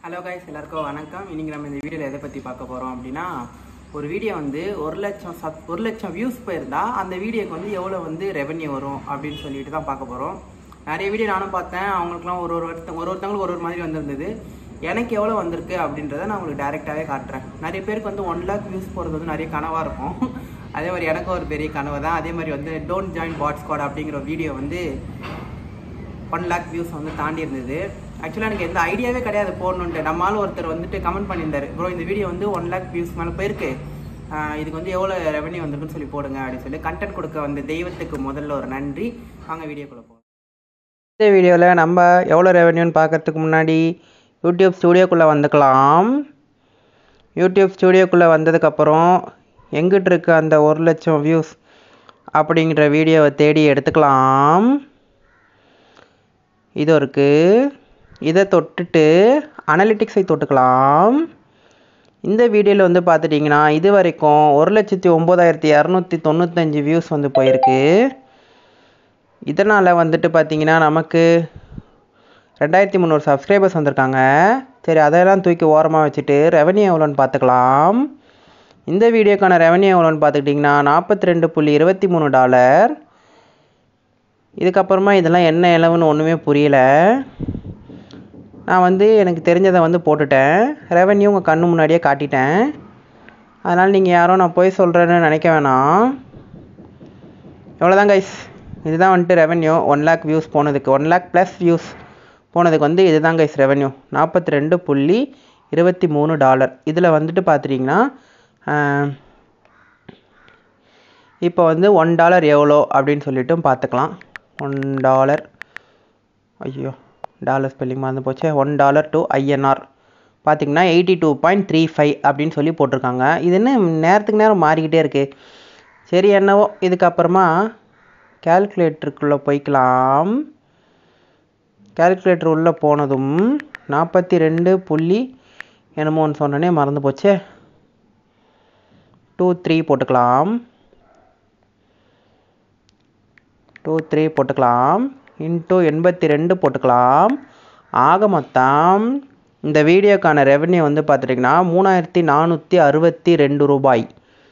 hello guys எல்லாருக்கும் வணக்கம் இன்னைக்கு நம்ம இந்த வீடியோவில் எதை பற்றி பார்க்க போகிறோம் அப்படின்னா ஒரு வீடியோ வந்து ஒரு லட்சம் சப் ஒரு லட்சம் வியூஸ் போயிருந்தா அந்த வீடியோக்கு வந்து எவ்வளோ வந்து ரெவென்யூ வரும் அப்படின்னு சொல்லிட்டு தான் பார்க்க போகிறோம் நிறைய வீடியோ நானும் பார்த்தேன் அவங்களுக்குலாம் ஒரு ஒரு ஒருத்தங்க ஒரு ஒருத்தவங்களுக்கு ஒரு ஒரு மாதிரி வந்திருந்தது எனக்கு எவ்வளோ வந்திருக்கு அப்படின்றத நான் உங்களுக்கு டேரெக்டாகவே காட்டுறேன் நிறைய பேருக்கு வந்து ஒன் லேக் வியூஸ் போகிறது வந்து நிறைய கனவாக இருக்கும் அதே மாதிரி எனக்கும் ஒரு பெரிய கனவு தான் அதே மாதிரி வந்து டோன்ட் ஜாயின் பாட் ஸ்குவாட் அப்படிங்கிற ஒரு வீடியோ வந்து ஒன் லேக் வியூஸ் வந்து தாண்டி இருந்தது ஆக்சுவலாக எனக்கு எந்த ஐடியாவே கிடையாது போடணுன்ட்டு நம்மளால ஒருத்தர் வந்துட்டு கமெண்ட் பண்ணியிருந்தாரு ப்ரோ இந்த வீடியோ வந்து ஒன் லேக் வியூஸ் மேலே போயிருக்கு ஆஹ் இதுக்கு வந்து எவ்வளோ ரெவன்யூ வந்திருக்குன்னு சொல்லி போடுங்க அப்படின்னு சொல்லி கண்டென்ட் கொடுக்க வந்த தெய்வத்துக்கு முதல்ல ஒரு நன்றி வாங்க வீடியோக்குள்ள போகலாம் இந்த வீடியோவில் நம்ம எவ்வளோ ரெவன்யூன்னு பார்க்கறதுக்கு முன்னாடி யூடியூப் ஸ்டூடியோக்குள்ளே வந்துக்கலாம் யூடியூப் ஸ்டூடியோக்குள்ளே வந்ததுக்கப்புறம் எங்கிட்டு இருக்க அந்த ஒரு லட்சம் வியூஸ் அப்படிங்கிற வீடியோவை தேடி எடுத்துக்கலாம் இது இருக்குது இதை தொட்டுட்டு அனலிட்டிக்ஸை தொட்டுக்கலாம் இந்த வீடியோவில் வந்து பார்த்துட்டிங்கன்னா இது வரைக்கும் ஒரு லட்சத்தி ஒம்பதாயிரத்தி இரநூத்தி தொண்ணூத்தஞ்சு வியூஸ் வந்து போயிருக்கு இதனால் வந்துட்டு பார்த்தீங்கன்னா நமக்கு ரெண்டாயிரத்தி முந்நூறு சப்ஸ்கிரைபர்ஸ் வந்திருக்காங்க சரி அதெல்லாம் தூக்கி ஓரமாக வச்சுட்டு ரெவன்யூ எவ்வளோன்னு பார்த்துக்கலாம் இந்த வீடியோக்கான ரெவன்யூ எவ்வளோன்னு பார்த்துக்கிட்டிங்கன்னா நாற்பத்தி ரெண்டு புள்ளி இருபத்தி மூணு டாலர் இதுக்கப்புறமா இதெல்லாம் என்ன இளவுன்னு ஒன்றுமே புரியல நான் வந்து எனக்கு தெரிஞ்சதை வந்து போட்டுட்டேன் ரெவன்யூ உங்கள் கண்ணு முன்னாடியே காட்டிட்டேன் அதனால் நீங்கள் யாரும் நான் போய் சொல்கிறேன்னு நினைக்க வேணாம் எவ்வளோதான் கைஸ் இதுதான் வந்துட்டு ரெவன்யூ ஒன் லேக் வியூஸ் போனதுக்கு ஒன் லேக் ப்ளஸ் வியூஸ் போனதுக்கு வந்து இதுதான் கைஸ் ரெவன்யூ நாற்பத்தி ரெண்டு புள்ளி இருபத்தி மூணு டாலர் இதில் வந்துட்டு பார்த்துட்டிங்கன்னா இப்போ வந்து ஒன் டாலர் எவ்வளோ அப்படின்னு சொல்லிட்டும் பார்த்துக்கலாம் ஒன் டாலர் ஐயோ டாலர் ஸ்பெல்லிங் மறந்து போச்சே ஒன் டாலர் டு ஐஎன்ஆர் பார்த்தீங்கன்னா eighty two point three five அப்படின்னு சொல்லி போட்டிருக்காங்க இது என்ன நேரத்துக்கு நேரம் மாறிக்கிட்டே இருக்குது சரி என்னவோ இதுக்கப்புறமா கேல்குலேட்டருக்குள்ளே போய்க்கலாம் கேல்குலேட்டர் உள்ளே போனதும் நாற்பத்தி ரெண்டு புள்ளி என்னமோன்னு சொன்னனே மறந்து போச்சே டூ த்ரீ போட்டுக்கலாம் டூ த்ரீ போட்டுக்கலாம் இன்ட்டு எண்பத்தி ரெண்டு போட்டுக்கலாம் ஆக மொத்தம் இந்த வீடியோக்கான ரெவன்யூ வந்து பார்த்துட்டிங்கன்னா மூணாயிரத்தி நானூற்றி அறுபத்தி ரெண்டு ரூபாய்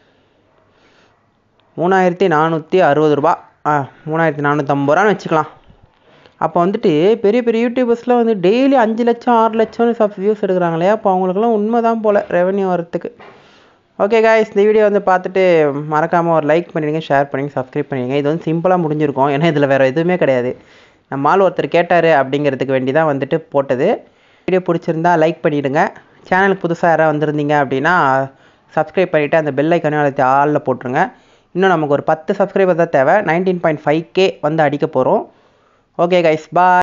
மூணாயிரத்தி நானூற்றி அறுபது ரூபா ஆ மூணாயிரத்தி நானூற்றம்பது ரூபான்னு வச்சுக்கலாம் அப்போ வந்துட்டு பெரிய பெரிய யூடியூபர்ஸ்லாம் வந்து டெய்லி அஞ்சு லட்சம் ஆறு லட்சம்னு சப் வியூஸ் எடுக்கிறாங்களே அப்போ அவங்களுக்குலாம் உண்மை தான் போல் ரெவன்யூ வரத்துக்கு ஓகே காய்ஸ் இந்த வீடியோ வந்து பார்த்துட்டு மறக்காமல் ஒரு லைக் பண்ணிடுங்க ஷேர் பண்ணிங்க சப்ஸ்கிரைப் பண்ணிடுங்க இது வந்து சிம்பிளாக முடிஞ்சிருக்கும் ஏன்னா இதில் வேறு எதுவுமே கிடையாது நம்ம ஆள் ஒருத்தர் கேட்டார் அப்படிங்கிறதுக்கு வேண்டி தான் வந்துட்டு போட்டது வீடியோ பிடிச்சிருந்தா லைக் பண்ணிவிடுங்க சேனலுக்கு புதுசாக யாராவது வந்திருந்தீங்க அப்படின்னா சப்ஸ்கிரைப் பண்ணிவிட்டு அந்த பெல் ஐக்கானே அழுத்தி ஆளில் போட்டுருங்க இன்னும் நமக்கு ஒரு பத்து சப்ஸ்கிரைபர் தான் தேவை நைன்டீன் பாயிண்ட் ஃபைவ் கே வந்து அடிக்க போகிறோம் ஓகே கைஸ் பாய்